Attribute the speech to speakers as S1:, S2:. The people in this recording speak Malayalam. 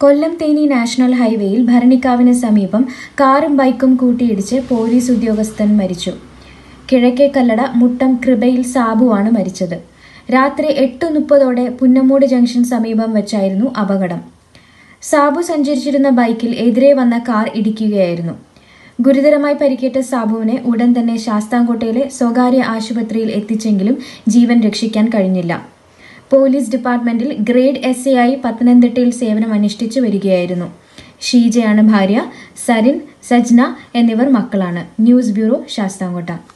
S1: കൊല്ലം തേനി നാഷണൽ ഹൈവേയിൽ ഭരണിക്കാവിന് സമീപം കാറും ബൈക്കും കൂട്ടിയിടിച്ച് പോലീസ് ഉദ്യോഗസ്ഥൻ മരിച്ചു കിഴക്കേ കല്ലട മുട്ടം കൃപയിൽ സാബുവാണ് മരിച്ചത് രാത്രി എട്ട് മുപ്പതോടെ പുന്നമൂട് ജംഗ്ഷൻ സമീപം വെച്ചായിരുന്നു അപകടം സാബു സഞ്ചരിച്ചിരുന്ന ബൈക്കിൽ എതിരെ വന്ന കാർ ഇടിക്കുകയായിരുന്നു ഗുരുതരമായി പരിക്കേറ്റ സാബുവിനെ ഉടൻ തന്നെ ശാസ്താംകോട്ടയിലെ സ്വകാര്യ ആശുപത്രിയിൽ എത്തിച്ചെങ്കിലും ജീവൻ രക്ഷിക്കാൻ കഴിഞ്ഞില്ല പോലീസ് ഡിപ്പാർട്ട്മെന്റിൽ ഗ്രേഡ് എസ് എ ആയി പത്തനംതിട്ടയിൽ സേവനം അനുഷ്ഠിച്ചു വരികയായിരുന്നു ഷീജയാണ് ഭാര്യ സരിൻ സജ്ന എന്നിവർ മക്കളാണ് ന്യൂസ് ബ്യൂറോ ശാസ്താംകോട്ട